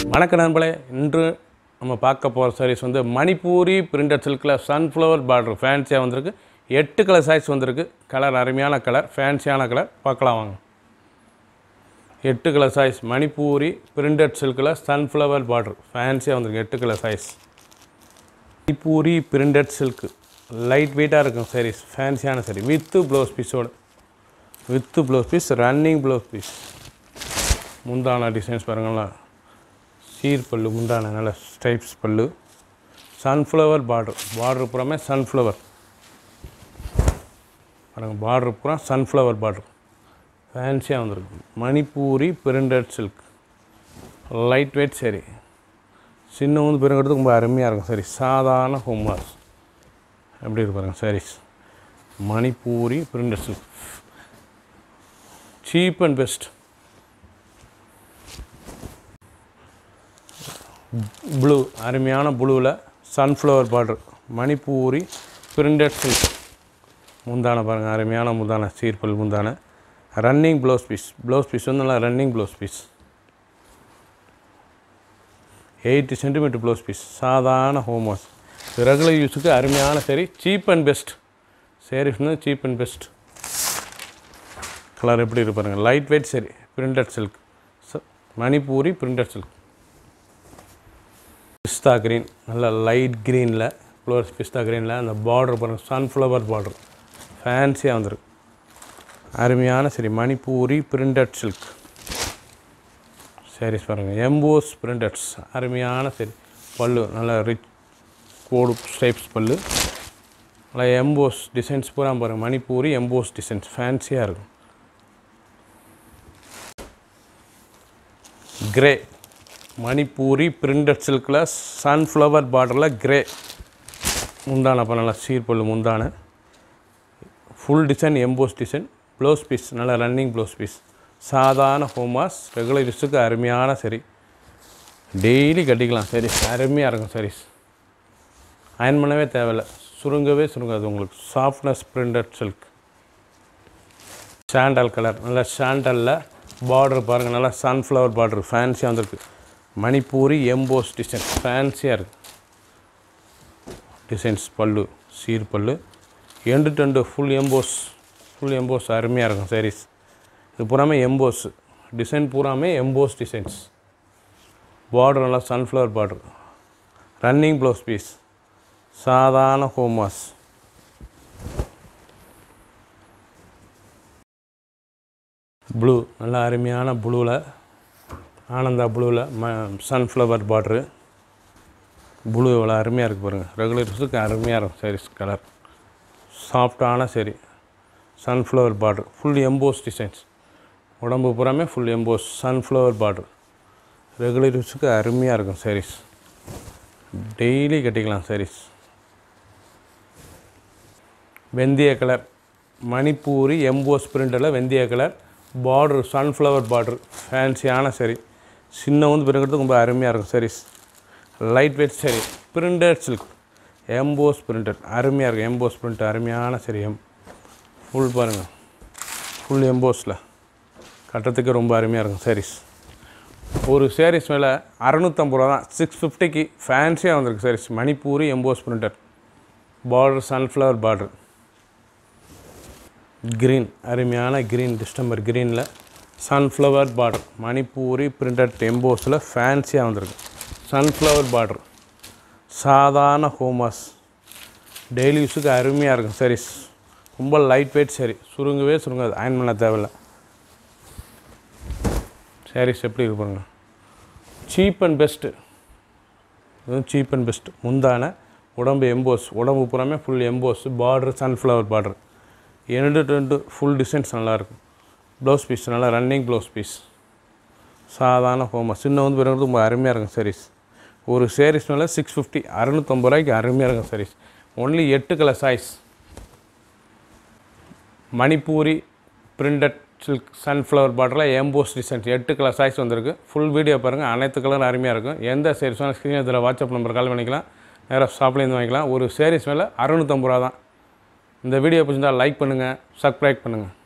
வணக்க நண்பர்களே இன்று நம்ம பார்க்க போகிற சாரீஸ் வந்து மணிப்பூரி பிரிண்டட் சில்கில் சன்ஃப்ளவர் பார்டர் ஃபேன்சியாக வந்திருக்கு எட்டு கலர் சைஸ் வந்திருக்கு கலர் அருமையான கலர் ஃபேன்சியான கலர் பார்க்கலாம் வாங்க எட்டு கலர் சைஸ் மணிப்பூரி பிரிண்டட் சில்கில் சன்ஃப்ளவர் பார்டர் ஃபேன்சியாக வந்திருக்கு எட்டு colour size Manipuri printed silk light வெயிட்டாக இருக்கும் சாரீஸ் ஃபேன்சியான சாரி வித்து ப்ளவுஸ் பீஸோட with blouse piece running blouse piece முந்தான டிசைன்ஸ் பாருங்களேன் சீர் பல்லு முந்தான நல்ல stripes pallu sunflower border border பூராமே சன்ஃப்ளவர் பாருங்க பார்டர் பூரா சன்ஃப்ளவர் பார்டர் ஃபேன்சியாக வந்திருக்கு Manipuri printed silk light weight சரி சின்ன வந்து பெருங்கிறதுக்கு ரொம்ப அருமையாக இருக்கும் சரி சாதாரண ஹோம் வாஷ் எப்படி இருக்கு பாருங்க sarees Manipuri printed silk cheap and best blue அருமையான ப்ளூவில் sunflower border Manipuri printed silk முந்தான பாருங்கள் அருமையான முந்தான சீர்பல் முந்தான running blouse piece blouse piece வந்து நல்லா running blouse piece eighty centimetre blouse piece சாதாரண ஹோம் வாஷ் ரெகுலர் யூஸுக்கு அருமையான சரி சீப் அண்ட் பெஸ்ட் சேரீஸ் வந்து சீப் அண்ட் பெஸ்ட் கலர் எப்படி இருக்கு பாருங்கள் லைட் வெயிட் சரி printed silk Manipuri printed silk pista green நல்ல லைட் க்ரீனில் ஃப்ளோர்ஸ் பிஸ்தா க்ரீனில் அந்த பார்டர் பாருங்கள் சன்ஃப்ளவர் பார்டர் ஃபேன்சியாக வந்துருக்கு அருமையான சரி மணிப்பூரி பிரிண்டட் சில்க் சாரீஸ் பாருங்கள் எம்போஸ் பிரிண்டட்ஸ் அருமையான சரி பல்லு நல்ல ரிச் கோடு ஸ்டைப்ஸ் பல்லு நல்லா எம்போஸ் டிசைன்ஸ் பூரா பாருங்கள் மணிப்பூரி எம்போஸ் டிசைன்ஸ் ஃபேன்சியாக இருக்கும் கிரே மணிப்பூரி பிரிண்டட் சில்கில் சன்ஃப்ளவர் பார்டரில் கிரே முந்தான பண்ணலாம் சீர்பல் முந்தான full design emboss design blouse piece நல்ல ரன்னிங் ப்ளவுஸ் பீஸ் சாதாரண ஹோமாஸ் ரெகுலர் யூஸுக்கு அருமையான சரி டெய்லி கட்டிக்கலாம் சரி அருமையாக இருக்கும் சாரீஸ் அயன் பண்ணவே தேவையில்லை சுருங்கவே சுருங்காது உங்களுக்கு softness printed silk sandal colour நல்ல சாண்டலில் பார்டர் பாருங்கள் நல்லா சன்ஃப்ளவர் பார்டர் ஃபேன்சியாக வந்திருக்கு மணிப்பூரி எம்போஸ் டிசைன் ஃபேன்சியாக இருக்குது டிசைன்ஸ் பல்லு சீர் பல்லு எண்டு டெண்டு ஃபுல் எம்போஸ் ஃபுல் எம்போஸ் அருமையாக இருக்கும் சாரீஸ் இது பூராமே எம்போஸ் டிசைன் பூராமே எம்போஸ் டிசைன்ஸ் பார்டர் நல்லா sunflower border running blouse piece சாதாரண ஹோமாஸ் ப்ளூ நல்ல அருமையான ப்ளூவில் ஆனந்தா ப்ளூவில் ம சன்ஃப்ளவர் பார்ட்ரு ப்ளூ இவ்வளோ அருமையாக இருக்குது பாருங்கள் ரெகுலர் யூஸுக்கு அருமையாக இருக்கும் சாரீஸ் கலர் சாஃப்டான சரி sunflower border full emboss designs உடம்பு பூராமே full emboss sunflower border regular யூஸுக்கு அருமையாக இருக்கும் சாரீஸ் டெய்லி கட்டிக்கலாம் சாரீஸ் வெந்தய கலர் மணிப்பூரி எம்போஸ் பிரிண்டில் வெந்தய கலர் பார்டர் சன்ஃப்ளவர் பார்டர் ஃபேன்சியான சரி சின்ன வந்து பிறகு ரொம்ப அருமையாக இருக்கும் சாரீஸ் லைட் வெயிட் சரி பிரிண்டட் சில்க் எம்போஸ் பிரிண்டட் அருமையாக இருக்கும் எம்போஸ் பிரிண்ட் அருமையான சரி எம் ஃபுல் பாருங்கள் ஃபுல் எம்போஸில் கட்டுறதுக்கு ரொம்ப அருமையாக இருக்கும் சாரீஸ் ஒரு சாரீஸ் மேலே அறநூற்றம்பது ரூபா தான் சிக்ஸ் ஃபிஃப்டிக்கு ஃபேன்சியாக வந்திருக்கு saris Manipuri emboss printed border sunflower border green அருமையான க்ரீன் டிஸ்டம்பர் க்ரீனில் சன்ஃப்ளவர் பார்டர் மணிப்பூரி பிரிண்டட் எம்போஸில் ஃபேன்சியாக வந்திருக்கு சன்ஃப்ளவர் பார்டர் சாதாரண ஹோமாஸ் டெய்லி யூஸுக்கு அருமையாக இருக்கும் சாரீஸ் ரொம்ப லைட் வெயிட் சரி சுருங்கவே சுருங்காது அயன் பண்ண தேவையில்ல சாரீஸ் எப்படி இருக்கு பாருங்க சீப் அண்ட் பெஸ்ட்டு இதுவும் சீப் அண்ட் பெஸ்ட் முந்தான உடம்பு எம்போஸ் உடம்பு பூராமே full emboss border sunflower border இரண்டு ரெண்டு ஃபுல் டிசைன்ஸ் நல்லாயிருக்கும் ப்ளவுஸ் பீஸ் நல்லா ரன்னிங் ப்ளவுஸ் பீஸ் சாதாரண ஹோமா சின்ன வந்து பிறகு ரொம்ப அருமையாக இருக்கும் சாரீஸ் ஒரு சாரீஸ் மேலே சிக்ஸ் ஃபிஃப்டி அறுநூத்தம்பது ரூபாய்க்கு அருமையாக இருக்கும் சாரீஸ் ஒன்லி எட்டு colour choice Manipuri printed silk sunflower பார்டரில் எம்போஸ் டிசைன்ஸ் எட்டு கலர் சாய்ஸ் வந்திருக்கு ஃபுல் வீடியோ பாருங்கள் அனைத்து கலரும் அருமையாக இருக்கும் எந்த சாரீஸ் வேணால் ஸ்க்ரீன் இதில் வாட்ஸ்அப் நம்பர் கால் பண்ணிக்கலாம் நேராக ஷாப்லேருந்து வாங்கிக்கலாம் ஒரு சாரீஸ் மேலே அறுநூத்தம்பது ரூபா தான் இந்த வீடியோ பிடிச்சிருந்தால் லைக் பண்ணுங்கள் சப்ஸ்கிரைப் பண்ணுங்கள்